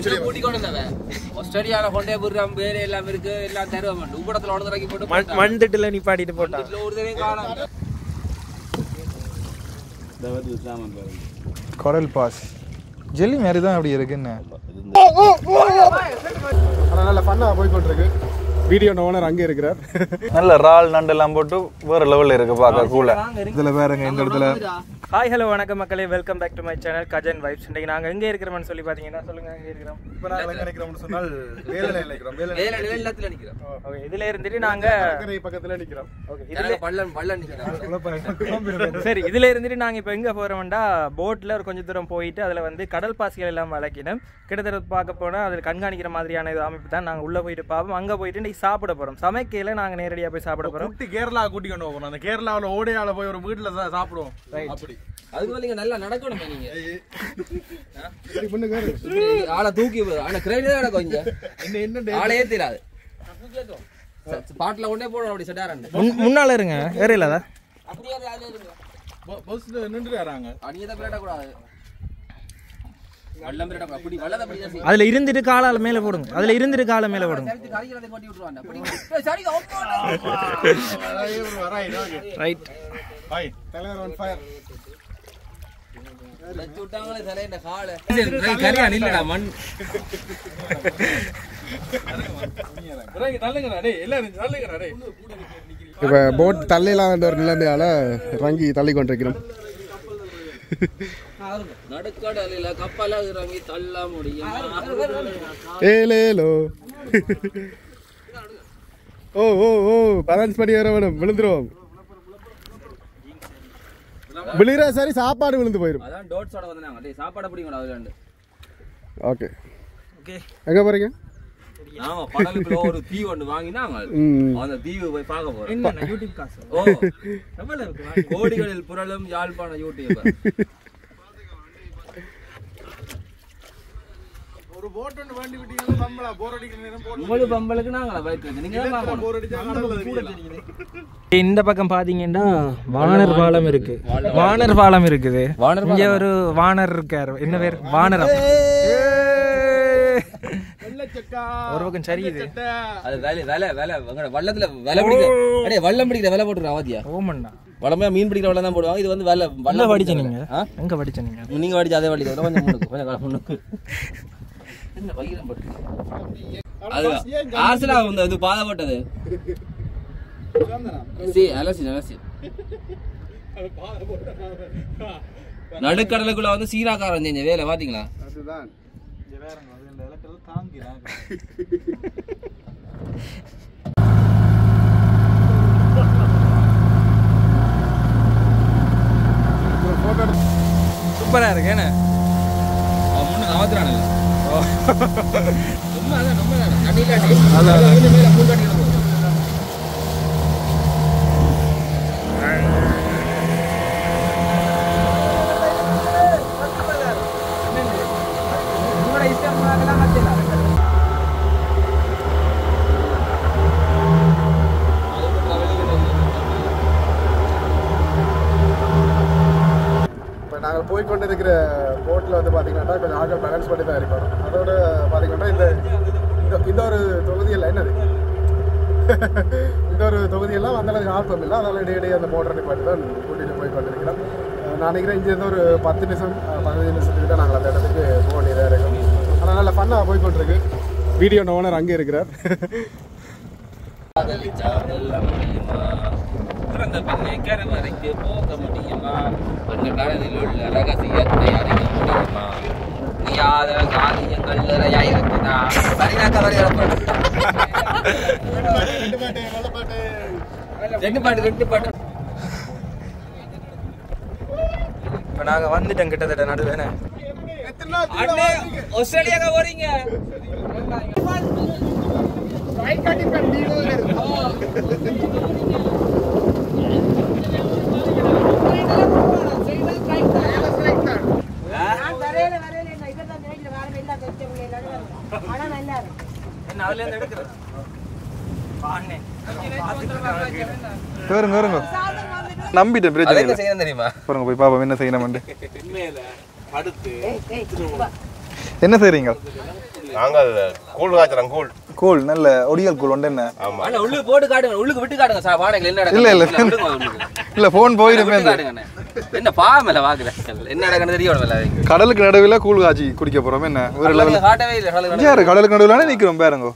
Australia கூட்டி கொண்டு வந்தவன் ஆஸ்திரேலியால கொண்டே போடுறான் வேற எல்லாம் இருக்கு எல்லாம் தருவான் உப்படத்துல உடனே இறக்கி போட்டு மண் மண் திட்டுல நிப்பாட்டிட்டு போட்டான் வீட்டுல ஒரு தடவை காணோம் குரல் பாஸ் ஜெல்லி மாதிரி தான் அப்படி இருக்குன்னு ஆனால் நல்ல ஃபன்னாக போய்கொண்டிருக்கு வீடியோ ஓனர் அங்கே இருக்கிறார் நல்ல இறால் நண்டெல்லாம் போட்டு வேற லெவல்ல இருக்கு பார்க்க கூல இதுல வேறங்க இந்த இடத்துல ஹாய் ஹலோ வணக்கம் மக்களே welcome back to my channel Gajan vibes இன்றைக்கு நாங்கள் எங்கே இருக்கிறோம்னு சொல்லி பார்த்தீங்கன்னா சொல்லுங்க எங்கே இருக்கிறோம் இப்போ நாங்கள் நினைக்கிறோம்னு சொன்னால் வேலை நினைக்கிறோம் வேலை வேலை நிலையத்துல நிக்கிறோம் ஓகே இதில் இருந்துட்டு நாங்கள் கடற்கரை பக்கத்தில் நிற்கிறோம் ஓகே இதுல பள்ளம் பள்ளம் நிக்கிறோம் சரி இதில் இருந்துட்டு நாங்கள் இப்போ எங்கே போகிறோம்டா போட்டில் ஒரு கொஞ்சம் தூரம் போயிட்டு அதில் வந்து கடல் பாசிகள் எல்லாம் வளர்க்கினோம் கிட்டத்தட்ட பார்க்க போனால் அதில் கண்காணிக்கிற மாதிரியான இது அமைப்பு தான் நாங்கள் உள்ளே போயிட்டு பார்ப்போம் அங்கே போயிட்டு இன்றைக்கி சாப்பிட போகிறோம் சமைக்கையில் நாங்கள் நேரடியாக போய் சாப்பிட போகிறோம் குட்டி கேரளா கூட்டி கொண்டு போகணும் அந்த கேரளாவில் ஓடையால போய் ஒரு வீட்டில் சாப்பிடுவோம் அப்படி அதுக்கு வந்து நீங்க நல்லா நடக்கணும் நீங்க சரி பண்ணுங்க இப்படி ஆளை தூக்கி ஆனா கிரைன் தான் நடக்கும் இங்க என்ன என்ன ஆளே ஏத்திராது பாட்டில கொண்டே போடணும் அப்படி செட்டாரண்டு முன் முன்னால் இருங்க வேற இல்லாதா அப்படியே அது அதுல இருங்க பஸ்ல நின்று வராங்க அணியை தான் பிரேட்டக்கூடாது வெள்ளம் பிரேட்டக்கூடாது அப்படி வெள்ளத்தை அப்படி தான் செய்யும் அதில் இருந்துட்டு காலால் மேலே போடுங்க அதில் இருந்துட்டு காலை மேலே போடுங்க சரித்து கறிக்கிறதை கொட்டி விட்டுருவாங்க அப்படி ஏய், சரி ரைட் ஹாய் தலைவர் ஒன் ஃபயர் வச்சு விட்டாங்களே சரி இந்த காலை கரியா நில்லடா மண் இப்போ போட் தள்ளிலாம் வேண்ட ஒரு நிலைமையால இறங்கி தள்ளி கொண்டிருக்கிறோம் நடுக்கடலில கப்பல இறங்கி தள்ள முடியும் ஏலேலோ ஓ ஓ ஓ பேலன்ஸ் பண்ணி வர வேணும் விழுந்துருவோம் விழுகிற சரி சாப்பாடு விழுந்து போயிடும் அதான் டோட்ஸோட வந்தாங்க டேய் சாப்பாடு பிடிங்கடா அதுல ஓகே ஓகே எங்க போறீங்க நாம கடலுக்குள்ள ஒரு தீவு ஒன்று வாங்கினாங்க ம் அந்த தீவு போய் பார்க்க போறோம் என்ன யூடியூப் காசு ஓ எவ்வளவு இருக்கு கோடிகளில் புரளும் யாழ்ப்பாண யூடியூபர் ஒரு போட் ஒன்று வண்டி விட்டீங்கன்னா பம்பளா போர் அடிக்கிற நேரம் போட் உங்களுக்கு பம்பளுக்கு நாங்களா பைக் வச்சு நீங்க தான் பார்க்கணும் போர் அடிச்சா கடல்ல தெரியல இந்த பக்கம் பாத்தீங்கன்னா வானர் பாலம் இருக்கு வானர் பாலம் இருக்குது வானர் இங்க ஒரு வானர் இருக்காரு என்ன பேர் வானரம் வெள்ளச்சக்கா ஒரு பக்கம் சரியுது அது வேலை வேலை வேலை உங்களோட வள்ளத்துல வேலை பிடிக்கிற அடே வல்லம் பிடிக்கிற வேலை போட்டுருக்கோம் அவதியா ஓமண்ணா வளமையா மீன் பிடிக்கிற வல்லம் தான் போடுவாங்க இது வந்து வேலை எங்க வல்லம் படிச்ச நீங்க ஆ? எங்க படிச்ச நீங்க நீங்க படிச்ச அதே வழி தவிர கொஞ்சம் முன்னுக்கு கொஞ்சம் காலம் முன்னுக்கு என்ன வயிறம் போட்டு அது ஆசலா வந்து இது பாதப்பட்டது சி அலசி அலசி நடுக்கடலுக்குள்ள வந்து சீராக்காரன் செஞ்ச வேலை பாத்தீங்களா அதுதான் சூப்பரா இருக்கு என்ன அவன் முன்னுக்கு அவத்துறானு ரொம்ப அதான் ரொம்ப தண்ணியில அடி மேல பூங்காட்டி இப்போ நாங்கள் போய் கொண்டு இருக்கிற போட்டில் வந்து பார்த்தீங்கன்னா கொஞ்சம் ஆட்கள் பேலன்ஸ் பண்ணி தான் இருக்கணும் அதோட பார்த்தீங்கன்னா இந்த இந்த- இந்த ஒரு தொகுதியில் என்னது இந்த ஒரு தொகுதியெல்லாம் அந்த அளவுக்கு ஆர்வம் இல்லை அதனால் இடையிடையே அந்த மோட்டர் நிப்பாட்டி தான் கூட்டிகிட்டு போய் கொண்டிருக்கிறோம் அஹ் நான் நினைக்கிறேன் இங்கேருந்து ஒரு பத்து நிமிஷம் அஹ் பதினஞ்சு நிமிஷத்துக்கு தான் நாங்கள் அந்த இடத்துக்கு போக வேண்டியதாக இருக்கும் ஆனால் நல்ல ஃபன்னாக போய் கொண்டிருக்கு வீடியோ ஓனர் அங்கே இருக்கிறார் பிறந்த பெண்ணை கருவறைக்கு போக முடியுமா அந்த கடலில் உள்ள ரகசியத்தை அறிய முடியுமா நீயாத காரியம் கல்லறையா இருக்குதா சரினாக்க வரி ரெண்டு பாட்டு ரெண்டு பாட்டு இப்ப நாங்க வந்துட்டோம் கிட்டத்தட்ட நடுவேன அண்ணே ஆஸ்திரேலியாக்கு போறீங்க என்ன அதுல இருந்து எடுக்கிறது பாண்ணே வேறுங்க வேறுங்க நம்பிட்டேன் பிரச்சனை இல்லை செய்யணும் தெரியுமா பாருங்க போய் பாப்போம் என்ன செய்யணும் மேல படுத்து என்ன செய்றீங்க நாங்கள் கூழ் காய்ச்சறோம் கூழ் கூழ் நல்ல ஒடியல் கூழ் ஒன்று என்ன ஆமா அண்ணா உள்ளுக்கு போட்டு காட்டுங்க உள்ளுக்கு விட்டு காட்டுங்க சார் வாடகை என்ன இல்ல, இல்ல. நடக்குது விடுங்க உள்ளுக்கு. இல்ல ஃபோன் போயிருமே விட்டு காட்டுங்க அண்ணே. என்ன பாவமில்ல வாக்குறேன் என்ன நடக்குன்னு தெரியணும் கடலுக்கு நடுவில் கூழ் காய்ச்சி குடிக்க போறோம் என்ன ஒரு லெவல் காட்டவே இல்லை கடலுக்கு யாரு கடலுக்கு நடுவில் நிக்கிறோம் பேருங்கோ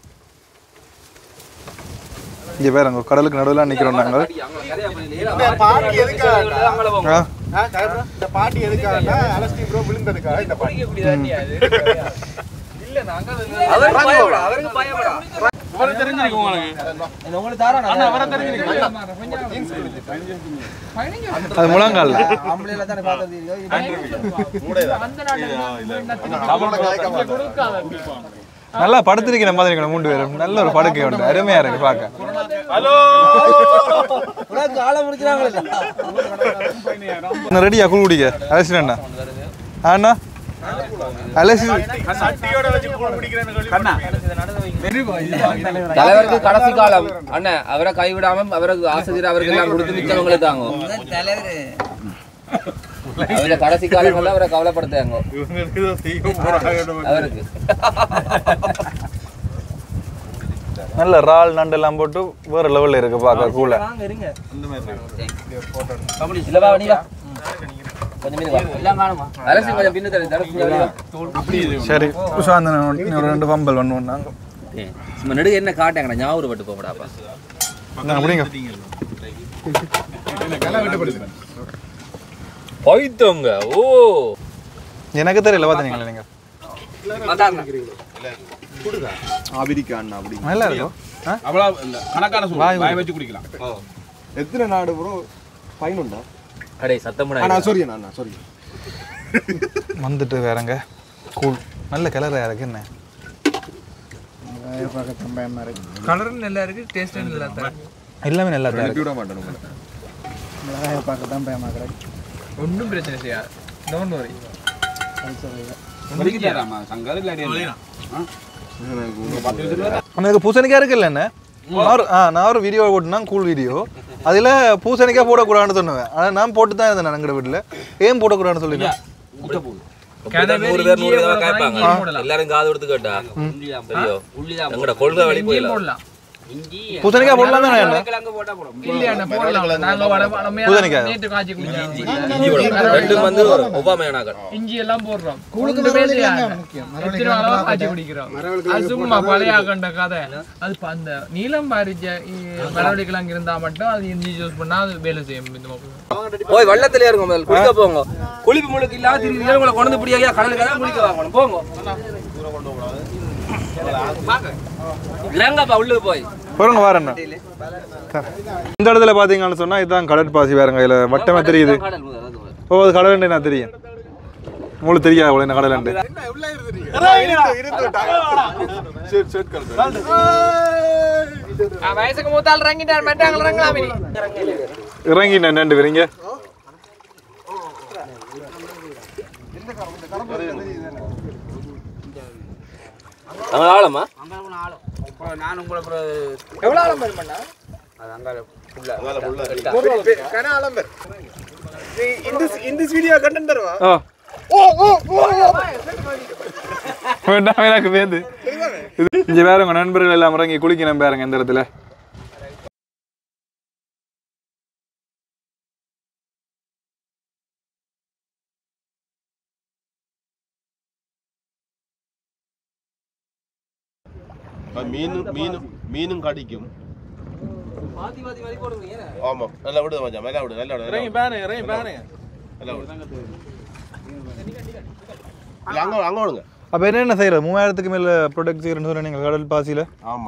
இங்க பேருங்கோ கடலுக்கு நடுவில் நிக்கிறோம் நாங்கள் இந்த பாட்டி எதுக்காக ஆ ஆ, கரெக்டா? இந்த பாட்டி எதுக்காகனா அலஸ்டி ப்ரோ விழுந்ததுக்காக இந்த பாட்டி அவருக்கு பயப்படா அவருக்கு பயப்படா உங்களுக்கு தாரான் அண்ணா அவரை அது முழங்கால்ல ஆம்பளையில தானே பார்த்தது நல்லா படுத்திருக்கிற மாதிரி இருக்கணும் மூன்று பேரும் நல்ல ஒரு படுக்கை உண்டு அருமையா இருக்கு பார்க்க உனக்கு ஆள முடிக்கிறாங்களே என்ன ரெடியா கூழ் குடிக்க அலசி அண்ணா அண்ணா அலசி தலைவருக்கு கடைசி காலம் அண்ணன் அவரை கைவிடாம அவருக்கு ஆசிரியர் அவருக்கு எல்லாம் கொடுத்து மிச்சவங்களை தாங்க அவரை கடைசி காலங்கள்ல அவரை கவலைப்படுத்தாங்க அவருக்கு நல்ல இறால் நண்டு எல்லாம் போட்டு வேற லெவல்ல இருக்கு பார்க்க கூல இல்லவா நீ வா கொஞ்சம் மீன் வா எல்லாம் காணுமா அரசு கொஞ்சம் பின்னு தரேன் தரசு கொஞ்சம் வெளிய வா. சரி உஷாந்தன் ஒரு ரெண்டு பம்பல் ஒன்று நாங்க ஏய், சும்மா நெடுக என்ன காட்டாங்கடா ஞாபகம் பட்டு போகடாப்பா நாங்கள் முடிங்க போய்த்தோங்க ஓ எனக்கு தெரியல பார்த்தீங்களா நீங்க ஆபிரிக்கான் அப்படி நல்லா இருக்கும் ஆ? அவ்வளோ இல்ல கணக்கான வாய் சூழல் வாய் வச்சு குடிக்கலாம் எத்தனை நாடு ப்ரோ பயனுண்டா அடே சத்தம் அண்ணா சாரி அண்ணா சாரி வந்துட்டு வேறங்க கூழ் நல்ல கலராக இருக்கு என்ன கலரும் நல்லா இருக்கு டேஸ்டும் நல்லா தான் எல்லாமே நல்லா தான் இருக்கு விட மாட்டேன் உங்களை ஒன்றும் பிரச்சனை செய்யாது டோன்ட் வரி வலிக்குதாராமா சங்கர் இல்லை உனக்கு பூசணிக்காய் இருக்குல்ல என்ன நான் ஒரு- ஆ நான் ஒரு வீடியோ போட்டுனா கூல் வீடியோ அதில் பூசணிக்காய் போடக்கூடாதுன்னு சொன்னுவேன் ஆனால் நான் போட்டு தான் இருந்தேன் எங்கட வீட்டில் ஏன் போடக்கூடாதுன்னு சொல்லிட்டேன் நூறு பேர் நூறு பேர் கேட்பாங்க எல்லாரும் காது கொடுத்து கேட்டா தெரியும் எங்கட கொள்கை வழி போயிடலாம் போடலாம் பூசணிக்காய் போடலாம் தானே என்ன இல்லையா போடலாம் நாங்க வட வடமையா பூசணிக்காய். நேற்று காய்ச்சி குடிச்சோம் இஞ்சி போடலாம் ரெண்டும் வந்து ஒவ்வாமையானாக்கள் இஞ்சி எல்லாம் போடுறோம் ஒன்றுமே செய்யாது. எத்தனை அளவா காய்ச்சி குடிக்கிறோம் அது சும்மா பழைய கண்ட கதை அது இப்ப அந்த நீளம் பாரிச்ச மரவள்ளிக்கிழங்கு இருந்தா மட்டும் அது இஞ்சி ஜூஸ் பண்ணா அது வேலை செய்யும் இந்த மாதிரி போய் வெள்ளத்துல இருங்க முதல்ல குளிக்க போங்க குளிப்பு முழுக்கு இல்லாத திரும்பி உங்களை கொண்டு பிடிக்காங்க கடலுக்கு தான் குளிக்க வாங்கணும் போங்க இறங்கப்பா உள்ளுக்கு போய் பாருங்க வாரண்ணா இந்த இடத்துல பார்த்தீங்கன்னு சொன்னால் இதுதான் கடற்பாசி வேறங்க இதில் வட்டமே தெரியுது கடல் முதல்ல அது முதல்ல. ஓ அது கடலண்டு நான் தெரியும் உங்களுக்கு தெரியாது அவ்வளோ என்ன கடலண்டு வயசுக்கு மூத்தால் இறங்கிட்டார் மெட்டாங்க இறங்கலாம் இனி. இறங்கி நான் ரெண்டு பேருங்க அங்க ஆழமா எவ்வளவு ஆழம் பெருமண்ணா ஓ வேண்டாம் எனக்கு வேந்து இது இங்க வேற உங்க நண்பர்கள் எல்லாம் இறங்கி குளிக்கணும் பாருங்க இந்த இடத்துல மீன் மீன் மீனும் கடிக்கும் ஆமா நல்லா விடு மச்சான் நல்லா விடு நல்லா விடு நல்லா விடு. பாருங்க இறங்கி பாருங்க நல்லா விடு இல்ல, அங்க அங்க விடுங்க அப்ப என்னென்ன செய்யறது மூவாயிரத்துக்கு மேல ப்ராடக்ட் செய்யறேன்னு சொன்னீங்க நீங்கள் கடல் பாசியில ஆமா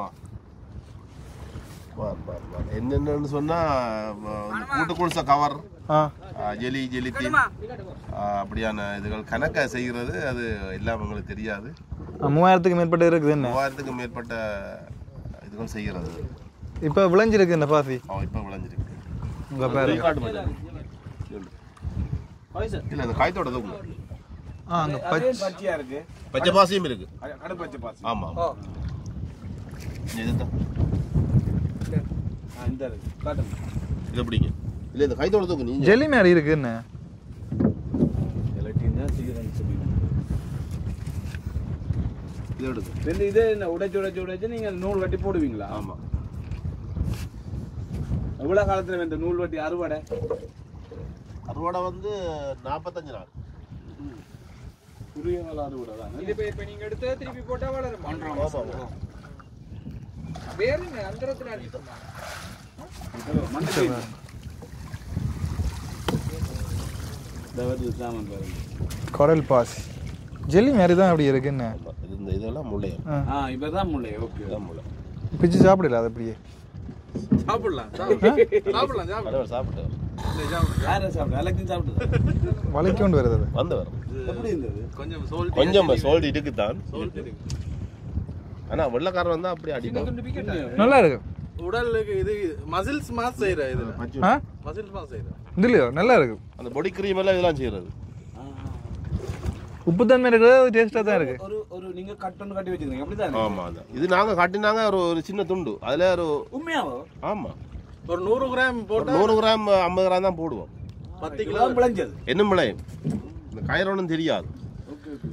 பார், பார், பார். என்னென்னன்னு சொன்னா அஹ், கூட்டு குளிச கவர் ஆ ஜெலி ஜெலித்தீன் அப்படியான இதுகள் கணக்க செய்கிறது அது எல்லாம் உங்களுக்கு தெரியாது ஆ, மூவாயிரத்துக்கு மேற்பட்டு இருக்குது என்ன மூவாயிரத்துக்கு மேற்பட்ட இதுகள் செய்கிறது இப்ப விளைஞ்சிருக்கு இந்த பாசி அவன் இப்போ விளைஞ்சிருக்கு உங்க பாருங்க இல்ல இந்த காயத்தோட தூக்குங்க ஆ அங்க பச்சை பச்சையா இருக்கு பச்சை பாசியும் இருக்கு கடுப்பு பச்சை பாசி ஆமா ஆமா இதுதான் ஆ, இந்த இருக்கு காட்டுங்க இது எப்படிங்க இல்ல இந்த கைத்தோட தூக்கு நீங்க ஜெல்லி மாதிரி இருக்கு என்ன இது எடுக்கும் ரெண்டு இதே என்ன உடைச்சு உடைச்சு உடைச்சு நீங்க நூல் வெட்டி போடுவீங்களா ஆமா எவ்வளவு காலத்துல இந்த நூல் வெட்டி அறுவடை அறுவடை வந்து நாற்பத்தஞ்சு நாள் குறுகிய கால அறுவடை தான் இது இப்போ நீங்க எடுத்து திருப்பி போட்டா வளரும் ஆமா வேற என்ன அந்தரத்துல அடிக்குமா மண்ணு இந்த வருது சாமான் பாருங்க குடல் பாசி ஜெல்லி மாதிரி தான் அப்படி இருக்கு என்ன ஆமா. இது இந்த இதெல்லாம் முள்ளையம் ஆ இப்பதான் முல்லை ஓகே இதுதான் முளை பிச்சு சாப்பிடல அது அப்படியே சாப்பிடலாம் சாப்பிடலாம் சாப்பிடலாம் கடவுள் சாப்பிட்டு யாரும் சாப்பிட்டு எல்லாத்தையும் சாப்பிட்டு வளைக்க கொண்டு வருது அது வந்து வரும் எப்படி இருந்தது கொஞ்சம் சோல் கொஞ்சம் சோல்ட் இருக்குதான் ஆனா வெள்ளக்காரன் வந்தா அப்படியே அடிப்பான் நல்லா இருக்கு உடலுக்கு இது மசில்ஸ் மாஸ் செய்யற இது ஆ மசில்ஸ் மாஸ் செய்யற இதுலையோ நல்லா இருக்கு அந்த பொடி கிரீம் எல்லாம் இதெல்லாம் செய்யறது உப்பு தன்மை இருக்கிறது டேஸ்டாக தான் இருக்கு ஒரு ஒரு நீங்க கட் ஒன்று கட்டி வச்சுக்கிறீங்க அப்படிதான் ஆமா அதான் இது நாங்க காட்டினாங்க ஒரு ஒரு சின்ன துண்டு அதுல ஒரு உண்மையாவோ ஆமா ஒரு நூறு கிராம் ஒரு போட்டா நூறு கிராம் ஐம்பது கிராம் தான் போடுவோம் பத்து கிலோ இதெல்லாம் விளைஞ்சது என்ன விளையும் இந்த கயிறு ஒன்றும் தெரியாது ஓகே ஓகே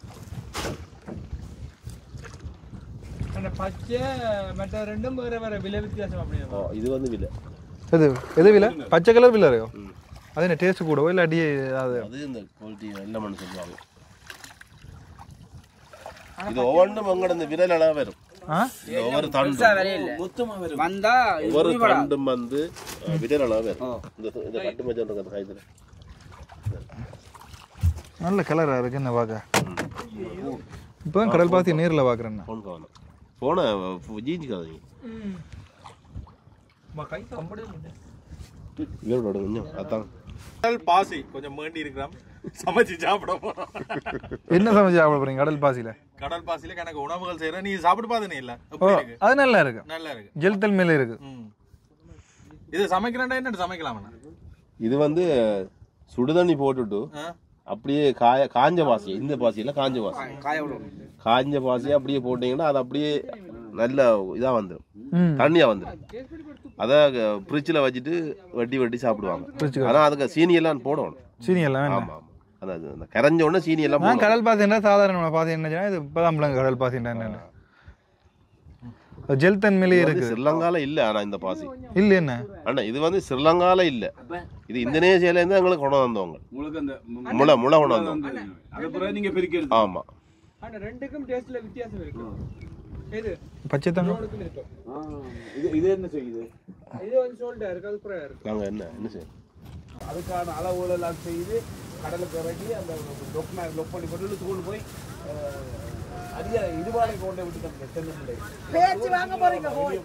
அந்த பச்சை மற்ற ரெண்டும் வேற வேற விலை வித்தியாசம் அப்படியே ஓ, இது வந்து விலை எது எது விலை பச்சை கலர் விலை இருக்கோ அது என்ன டேஸ்ட் கூடவோ இல்லை அடியே அது அது இந்த குவாலிட்டி நல்ல மண் சொல்லுவாங்க இது ஒவ்வொன்றும் உங்களோட இந்த விரல் அளவு வரும் ஆ இந்த ஒவ்வொரு தண்டும் மொத்தமா வரும் வந்தா ஒவ்வொரு தண்டும் வந்து அஹ், விரல் அளவு வரும் இந்த இந்த கட்டு மச்சம் இருக்கு அந்த கைத்துல நல்ல கலராக இருக்கு என்ன பார்க்க இப்போ தான் கடல் பாசி நேரில் பார்க்குறேன் ஃபோன் காணும் ஃபோனை ஜீஞ்சிக்காதீங்க கை கம்படி இவரோட கொஞ்சம் அதான் பாசி கொஞ்சம் மேண்டி இருக்கிறோம் சமைச்சு சாப்பிட போறோம் என்ன சமைச்சு சாப்பிட போறீங்க கடல் பாசியில் கடல் பாசியில கணக்கு உணவுகள் செய்யறேன் நீ சாப்பிட்டு பாத்தனே இல்ல ஓ எப்படி இருக்கு அது நல்லா இருக்கு நல்லா இருக்கு ஜெல் தன்மையில இருக்கு ம். இது சமைக்கிறேன்டா என்ன சமைக்கலாம் இது வந்து சுடுதண்ணி போட்டுட்டு அப்படியே காய காஞ்ச பாசி இந்த பாசி இல்ல காஞ்ச பாசி காஞ்ச பாசி அப்படியே போட்டீங்கன்னா அது அப்படியே நல்ல இதா வந்துடும் ம் தண்ணியா வந்துடும் அத ஃப்ரிட்ஜில் வச்சுட்டு வெட்டி வெட்டி சாப்பிடுவாங்க Fridge ஆனா அதுக்கு சீனி எல்லாம் போடணும் சீனி எல்லாம் வேண்டாம் ஆமா ஆமா அதாவது அந்த கரைஞ்ச உடனே சீனி எல்லாம் நான் போடணும். கடல் பாசி என்ன சாதாரண பாசி என்ன இது இப்பதான் பிள்ளைங்க கடல் பாசி என்ன ஜெல் தன்மையிலே இது வந்து இருக்கு ஸ்ரீலங்கால இல்ல ஆனா இந்த பாசி இல்ல என்ன அண்ணா இது வந்து ஸ்ரீலங்கால இல்ல இது இந்தோனேசியால இருந்து எங்களுக்கு கொண்டு வந்தவங்க உங்களுக்கு அந்த முளை முளை கொண்டு வந்தவங்க அது பிறகு நீங்க பிரிக்க எடுத்து ஆமா ஆனா ரெண்டுக்கும் டேஸ்ட்ல வித்தியாசம் இருக்கு எது பச்சை தங்கம் ரோடுக்கும் இருக்கும் ஆ, இது இது என்ன செய்யுது இது வந்து சோல்டா இருக்கு அது புறம் இருக்கு நாங்க என்ன என்ன செய்யணும் அதுக்கான அளவுகள் எல்லாம் செய்து கடலுக்கு இறங்கி அந்த லொக் மேல லொக் பண்ணி போட்டு இழுத்து கொண்டு போய் அஹ், அதிக இடுபாடை கொண்டு விட்டு தென்னை பேச்சு வாங்க போறீங்க போய்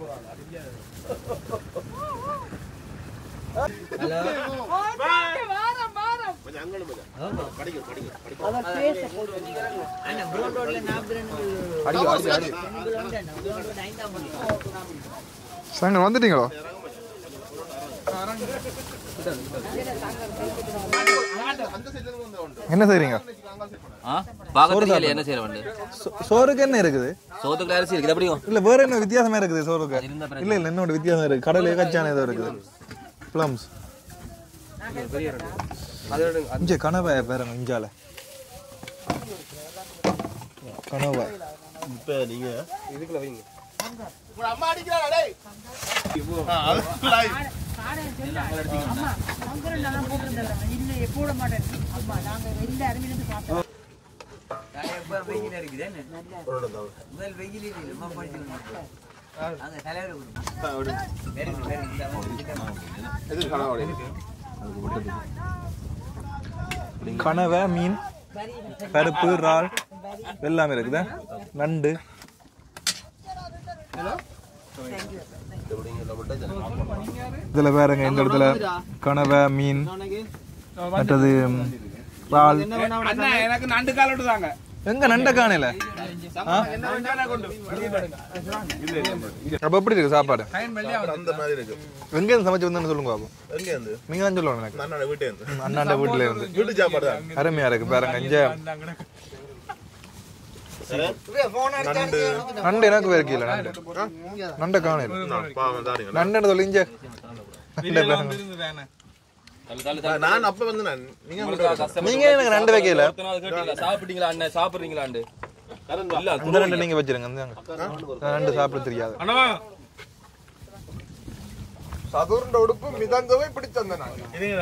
வாரம் வாரம் அதான் பேச சாயங்காலம் வந்துட்டீங்களோ என்ன செய்றீங்க பாக்கத்துல என்ன செய்யற வந்து சோ- சோறுக்கு என்ன இருக்குது சோத்துக்குள்ள அரிசி இருக்குது எப்படியும் இல்ல வேற என்ன வித்தியாசமா இருக்குது சோறுக்கு இருந்த பிறகு. இல்ல இல்ல என்னோட வித்தியாசம் இருக்கு கடல் கச்சான ஏதோ இருக்குது பிளம்ஸ் இங்க கனவாய பேருங்க இஞ்சால கனவாய் இப்ப நீங்க அம்மா சங்கரன் நான் போட்டிருந்தேன் இல்லை போட மாட்டேன் அம்மா நாங்க வெளில அருமையிலிருந்து பார்த்தோம் கனவை மீன் பருப்பு இறால் எல்லாமே இருக்குதா நண்டு இதுல வேறங்க இந்த இடத்துல கனவை மீன் மற்றது ம், இறால் எனக்கு நண்டு காலோடு தாங்க எங்க நண்ட காணையில அப்ப எப்படி இருக்கு சாப்பாடு அந்த மாதிரி இருக்கு எங்க இருந்து சமைச்சு வந்தேன்னு சொல்லுங்க பாப்போம் எங்க இருந்து நீங்க தான் சொல்லணும் எனக்கு அண்ணா வீட்டே இருந்து ம், அண்ணாண்ட வீட்டுல இருந்து வீட்டு சாப்பாடு தான் அருமையா இருக்கு பாருங்க இங்க நண்டு நண்டு எனக்கு வேற கீழே நண்டு நண்ட காணையில பாவம் தாரிங்க நண்டு சொல்லி இங்க நண்டை பாருங்க. நான் அப்ப வந்து நான் நீங்க நீங்க எனக்கு நண்டு வைக்கல சாப்பிட்டீங்களா அண்ணன் சாப்பிடுறீங்களாண்டு இல்ல இந்த ரெண்டு நீங்க வச்சிருங்க இந்த ரெண்டு சாப்பிட தெரியாது சதுர்ண்ட உடுப்பு மிதங்கவே பிடிச்சந்த நான்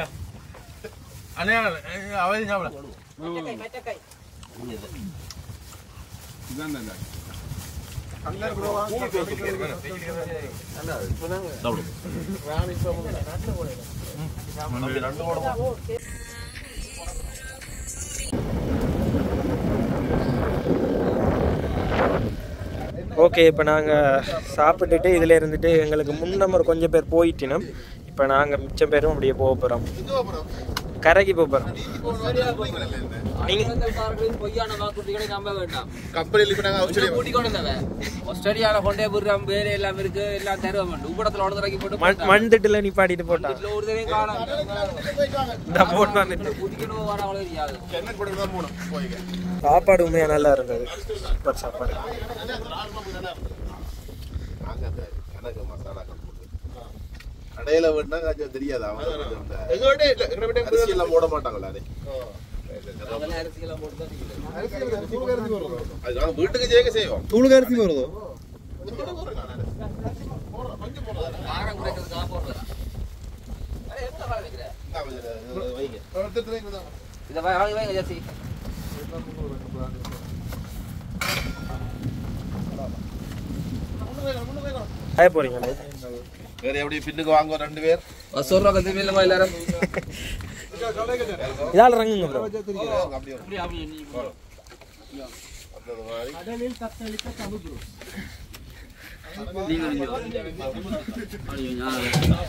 ஓகே இப்போ நாங்கள் சாப்பிட்டுட்டு இதில் இருந்துட்டு எங்களுக்கு முன் நம்பர் கொஞ்சம் பேர் போயிட்டினோம் இப்போ நாங்கள் மிச்சம் பேரும் அப்படியே போக போகிறோம் கரைக்கு போக போகிறோம் பொய்யான வாக்குறுதிகளை நம்ப வேண்டாம் கப்பலில் இப்ப நாங்க கொஞ்சம் கூட்டிக் கொண்டு வந்தவன். ஆஸ்திரேலியால கொண்டே போடுறான் வேற எல்லாம் இருக்கு எல்லாம் தருவான் உப்படத்துல உடனே இறக்கி போட்டு மண் மண் திட்டுல நிப்பாட்டிட்டு போட்டான் இதுல ஒரு தடவை காணோம் இந்த போட்டு வந்துட்டு குதிக்கணும் வரவங்களே தெரியாது என்ன கூட தான் போகணும் போய்க்க சாப்பாடு உண்மையா நல்லா இருந்தது சூப்பர் சாப்பாடு நாங்க அந்த கணக்கு மசாலாக்கள் போட்டு கடையில வேணா கொஞ்சம் தெரியாது அவங்க இந்த எங்கள்கிட்ட இல்ல எங்கள்கிட்ட அரிசி எல்லாம் போட மாட்டாங்களா அதே அதெல்லாம் அரிசி எல்லாம் போட்டு தான் இருக்குது. அது நாங்க வீட்டுக்கு ஜெயிக்க செய்வோம் தூளுக்கு அரிசி வருதோ காரம் குறைக்கிறதுக்காக போடுறதா அட, எங்க காரம் வைக்கிற? இதை வா- வாங்கி வைங்க ஜெர்சி ஆய போறீங்களே வேற எப்படி பின்னுக்கு வாங்க ரெண்டு பேர் சொல்றாங்க திரும்பி இல்லமா எல்லாரும் இதால இறங்குங்க ப்ரோ அப்படியே அப்படி அப்படி நீ வந்தது மாதிரி நீங்க நீங்க அப்படி நான்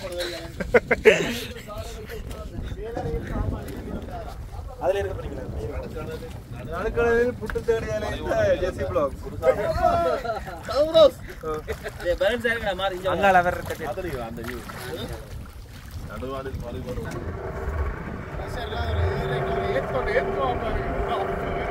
அதுல இருக்க போறீங்களா நடுக்கடலில் புட்டு தேடியாலே ஜெசி பிளாக் அங்கால அவர் இருக்க அதுலயும் அந்த நியூ நடுவானில் மறுபடியும் ஏற்கனவே ஏற்கனவே